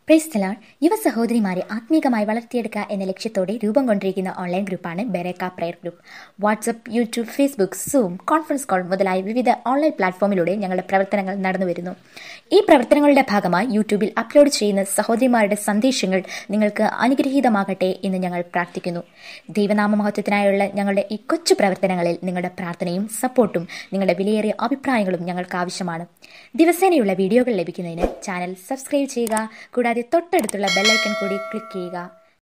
പ്രൈസ്തലാൾ യുവ സഹോദരിമാരെ ആത്മീകമായി വളർത്തിയെടുക്കുക എന്ന ലക്ഷ്യത്തോടെ രൂപം കൊണ്ടിരിക്കുന്ന ഓൺലൈൻ ഗ്രൂപ്പാണ് Beracah prayer group WhatsApp YouTube Facebook Zoom conference call മുതലായ വിവിധ ഓൺലൈൻ പ്ലാറ്റ്ഫോമിലൂടെ ഞങ്ങളുടെ പ്രവർത്തനങ്ങൾ നടന്നു വരുന്നു ഈ പ്രവർത്തനങ്ങളുടെ ഭാഗമായി യൂട്യൂബിൽ അപ്ലോഡ് ചെയ്യുന്ന സഹോദരിമാരുടെ സന്ദേശങ്ങൾ നിങ്ങൾക്ക് അനുഗ്രഹീതമാകട്ടെ എന്ന് ഞങ്ങൾ പ്രാർത്ഥിക്കുന്നു ദൈവനാമ മഹത്വത്തിനായുള്ള ഞങ്ങളുടെ ഈ കൊച്ചു പ്രവർത്തനങ്ങളിൽ നിങ്ങളുടെ പ്രാർത്ഥനയും സപ്പോർട്ടും നിങ്ങളുടെ വിലയേറിയ അഭിപ്രായങ്ങളും ഞങ്ങൾക്ക് ആവശ്യമാണ് ദിവസേനയുള്ള വീഡിയോകൾ ലഭിക്കുന്നതിന് ചാനൽ സബ്സ്ക്രൈബ് ചെയ്യുക കൂടാതെ തൊട്ടടുത്തുള്ള ബെല്ലൈക്കൺ കൂടി ക്ലിക്ക് ചെയ്യുക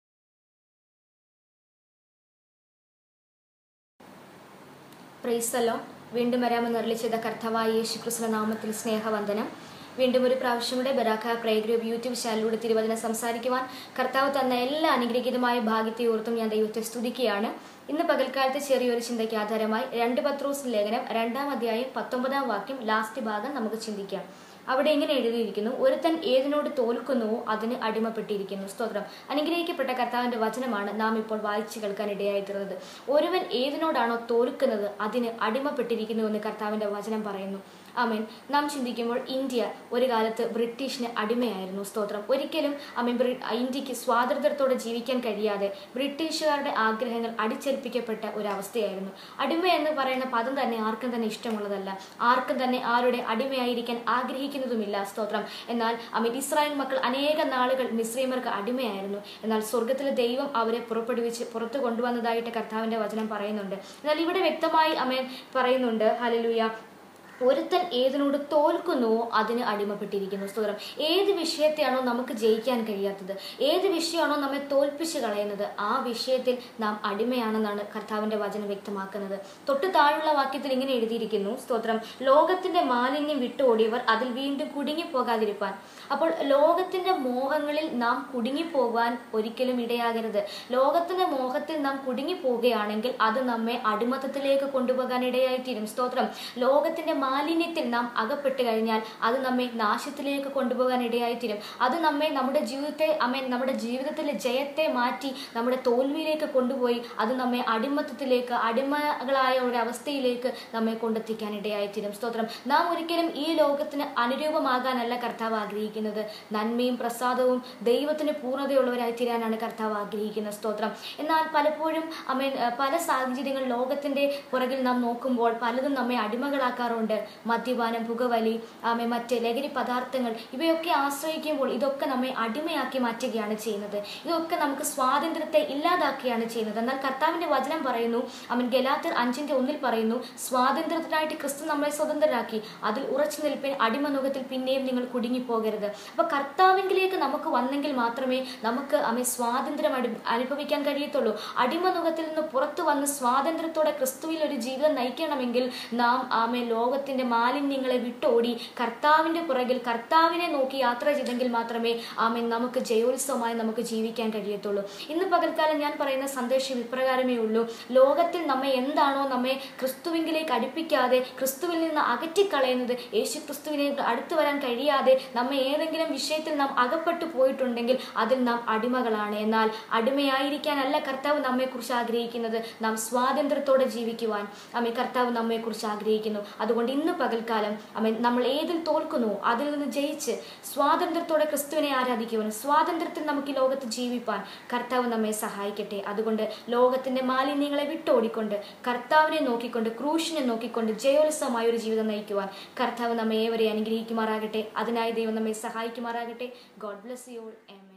പ്രൈസല്ലോ വീണ്ടും വരാമെന്ന് അരളി ചെയ്ത കർത്താവായ യേശു ക്രിസ്തുവിന്റെ നാമത്തിൽ സ്നേഹവന്ദനം വീണ്ടും ഒരു പ്രാവശ്യം കൂടെ ബരാക്ക പ്രേ ഗ്രൂപ്പ് യൂട്യൂബ് ചാനലിലൂടെ തിരുവചനം സംസാരിക്കുവാൻ കർത്താവ് തന്ന എല്ലാ അനുഗ്രഹീതമായ ഭാഗ്യത്തെ ഓർത്തും ഞാൻ ദൈവത്തെ സ്തുതിക്കുകയാണ് ഇന്ന് പകൽക്കാലത്ത് ചെറിയൊരു ചിന്തയ്ക്ക് ആധാരമായി രണ്ട് പത്രോസ് ലേഖനം രണ്ടാം അധ്യായം പത്തൊമ്പതാം വാക്യം ലാസ്റ്റ് ഭാഗം നമുക്ക് ചിന്തിക്കാം അവിടെ ഇങ്ങനെ എഴുതിയിരിക്കുന്നു ഒരുത്തൻ ഏതിനോട് തോൽക്കുന്നുവോ അതിന് അടിമപ്പെട്ടിരിക്കുന്നു സ്തോത്രം അനുഗ്രഹിക്കപ്പെട്ട കർത്താവിന്റെ വചനമാണ് നാം ഇപ്പോൾ വായിച്ചു കേൾക്കാൻ ഇടയായിത്തീർന്നത് ഒരുവൻ ഏതിനോടാണോ തോൽക്കുന്നത് അതിന് അടിമപ്പെട്ടിരിക്കുന്നു എന്ന് കർത്താവിന്റെ വചനം പറയുന്നു ആമേൻ നാം ചിന്തിക്കുമ്പോൾ ഇന്ത്യ ഒരു കാലത്ത് ബ്രിട്ടീഷിന് അടിമയായിരുന്നു സ്തോത്രം ഒരിക്കലും ആമേൻ ഇന്ത്യക്ക് സ്വാതന്ത്ര്യത്തോടെ ജീവിക്കാൻ കഴിയാതെ ബ്രിട്ടീഷുകാരുടെ ആഗ്രഹങ്ങൾ അടിച്ചേൽപ്പിക്കപ്പെട്ട ഒരു അവസ്ഥയായിരുന്നു അടിമ എന്ന് പറയുന്ന പദം തന്നെ ആർക്കും തന്നെ ഇഷ്ടമുള്ളതല്ല ആർക്കും തന്നെ ആരുടെ അടിമയായിരിക്കാൻ ആഗ്രഹിക്കുന്നതുമില്ല സ്തോത്രം എന്നാൽ അമീൻ ഇസ്രായേൽ മക്കൾ അനേക നാളുകൾ മിശ്രീമർക്ക് അടിമയായിരുന്നു എന്നാൽ സ്വർഗത്തിലെ ദൈവം അവരെ പുറപ്പെടുവിച്ച് പുറത്തു കൊണ്ടുവന്നതായിട്ട് കർത്താവിന്റെ വചനം പറയുന്നുണ്ട് എന്നാൽ ഇവിടെ വ്യക്തമായി അമേൻ പറയുന്നുണ്ട് ഹലലുയ ഒരുത്തൻ ഏതിനോട് തോൽക്കുന്നുവോ അതിന് അടിമപ്പെട്ടിരിക്കുന്നു സ്തോത്രം ഏത് വിഷയത്തെയാണോ നമുക്ക് ജയിക്കാൻ കഴിയാത്തത് ഏത് വിഷയമാണോ നമ്മെ തോൽപ്പിച്ച് കളയുന്നത് ആ വിഷയത്തിൽ നാം അടിമയാണെന്നാണ് കർത്താവിന്റെ വചനം വ്യക്തമാക്കുന്നത് തൊട്ട് താഴെയുള്ള വാക്യത്തിൽ ഇങ്ങനെ എഴുതിയിരിക്കുന്നു സ്തോത്രം ലോകത്തിന്റെ മാലിന്യം വിട്ടുഓടിയവർ അതിൽ വീണ്ടും കുടുങ്ങിപ്പോകാതിരിപ്പാൻ അപ്പോൾ ലോകത്തിന്റെ മോഹങ്ങളിൽ നാം കുടുങ്ങിപ്പോകാൻ ഒരിക്കലും ഇടയാകരുത് ലോകത്തിന്റെ മോഹത്തിൽ നാം കുടുങ്ങിപ്പോവുകയാണെങ്കിൽ അത് നമ്മെ അടിമത്തത്തിലേക്ക് കൊണ്ടുപോകാൻ ഇടയായിത്തീരും സ്തോത്രം ലോകത്തിന്റെ മാലിന്യത്തിൽ നാം അകപ്പെട്ട് കഴിഞ്ഞാൽ അത് നമ്മെ നാശത്തിലേക്ക് കൊണ്ടുപോകാൻ ഇടയായിത്തീരും അത് നമ്മെ നമ്മുടെ ജീവിതത്തെ അമ്മ നമ്മുടെ ജീവിതത്തിലെ ജയത്തെ മാറ്റി നമ്മുടെ തോൽവിയിലേക്ക് കൊണ്ടുപോയി അത് നമ്മെ അടിമത്തത്തിലേക്ക് അടിമകളായ ഒരു അവസ്ഥയിലേക്ക് നമ്മെ കൊണ്ടെത്തിക്കാൻ ഇടയായിത്തീരും സ്തോത്രം നാം ഒരിക്കലും ഈ ലോകത്തിന് അനുരൂപമാകാനല്ല കർത്താവ് ആഗ്രഹിക്കുന്നത് നന്മയും പ്രസാദവും ദൈവത്തിന് പൂർണ്ണതയുള്ളവരായി തീരാനാണ് കർത്താവ് ആഗ്രഹിക്കുന്നത് സ്തോത്രം എന്നാൽ പലപ്പോഴും അമ്മ പല സാഹചര്യങ്ങൾ ലോകത്തിന്റെ പുറകിൽ നാം നോക്കുമ്പോൾ പലതും നമ്മെ അടിമകളാക്കാറുണ്ട് മദ്യപാനം പുകവലി ആമെ മറ്റ് ലഹരി പദാർത്ഥങ്ങൾ ഇവയൊക്കെ ആശ്രയിക്കുമ്പോൾ ഇതൊക്കെ നമ്മെ അടിമയാക്കി മാറ്റുകയാണ് ചെയ്യുന്നത് ഇതൊക്കെ നമുക്ക് സ്വാതന്ത്ര്യത്തെ ഇല്ലാതാക്കുകയാണ് ചെയ്യുന്നത് എന്നാൽ കർത്താവിന്റെ വചനം പറയുന്നു അവൻ ഗലാത്തർ അഞ്ചിന്റെ ഒന്നിൽ പറയുന്നു സ്വാതന്ത്ര്യത്തിനായിട്ട് ക്രിസ്തു നമ്മളെ സ്വതന്ത്രരാക്കി അതിൽ ഉറച്ചു നിൽപ്പിൻ അടിമനുഖത്തിൽ പിന്നെയും നിങ്ങൾ കുടുങ്ങിപ്പോകരുത് അപ്പൊ കർത്താവിങ്കിലേക്ക് നമുക്ക് വന്നെങ്കിൽ മാത്രമേ നമുക്ക് അമ്മ സ്വാതന്ത്ര്യം അനുഭവിക്കാൻ കഴിയത്തുള്ളൂ അടിമനുഖത്തിൽ നിന്ന് പുറത്തു വന്ന് സ്വാതന്ത്ര്യത്തോടെ ക്രിസ്തുവിൽ ഒരു ജീവിതം നയിക്കണമെങ്കിൽ നാം ആമെ ലോകത്തിന്റെ മാലിന്യങ്ങളെ വിട്ടോടി കർത്താവിന്റെ പുറകിൽ കർത്താവിനെ നോക്കി യാത്ര ചെയ്തെങ്കിൽ മാത്രമേ ആമെ നമുക്ക് ജയോത്സവമായി നമുക്ക് ജീവിക്കാൻ കഴിയത്തുള്ളൂ ഇന്ന് പകൽക്കാലം ഞാൻ പറയുന്ന സന്ദേശം ഇപ്രകാരമേ ഉള്ളൂ ലോകത്തിൽ നമ്മെ എന്താണോ നമ്മെ ക്രിസ്തുവിങ്കിലേക്ക് അടുപ്പിക്കാതെ ക്രിസ്തുവിൽ നിന്ന് അകറ്റിക്കളയുന്നത് യേശു ക്രിസ്തുവിനെ അടുത്തു വരാൻ കഴിയാതെ നമ്മെ ഏതെങ്കിലും വിഷയത്തിൽ നാം അകപ്പെട്ടു പോയിട്ടുണ്ടെങ്കിൽ അതിൽ നാം അടിമകളാണ് എന്നാൽ അടിമയായിരിക്കാനല്ല കർത്താവ് നമ്മെക്കുറിച്ച് ആഗ്രഹിക്കുന്നത് നാം സ്വാതന്ത്ര്യത്തോടെ ജീവിക്കുവാൻ അമ്മ കർത്താവ് നമ്മെക്കുറിച്ച് ആഗ്രഹിക്കുന്നു അതുകൊണ്ട് ഇന്ന് പകൽക്കാലം അമ്മ നമ്മൾ ഏതിൽ തോൽക്കുന്നു അതിൽ നിന്ന് ജയിച്ച് സ്വാതന്ത്ര്യത്തോടെ ക്രിസ്തുവിനെ ആരാധിക്കുവാൻ സ്വാതന്ത്ര്യത്തിൽ നമുക്ക് ഈ ലോകത്ത് ജീവിപ്പാൻ കർത്താവ് നമ്മെ സഹായിക്കട്ടെ അതുകൊണ്ട് ലോകത്തിന്റെ മാലിന്യങ്ങളെ വിട്ടോടിക്കൊണ്ട് കർത്താവിനെ നോക്കിക്കൊണ്ട് ക്രൂശിനെ നോക്കിക്കൊണ്ട് ജയോത്സവമായ ഒരു ജീവിതം നയിക്കുവാൻ കർത്താവ് നമ്മെ ഏവരെ അനുഗ്രഹിക്കുമാറാകട്ടെ അതിനായി ദൈവം നമ്മെ സഹായിക്കുമാറാകട്ടെ ഗോഡ് ബ്ലസ് യു ഓൾ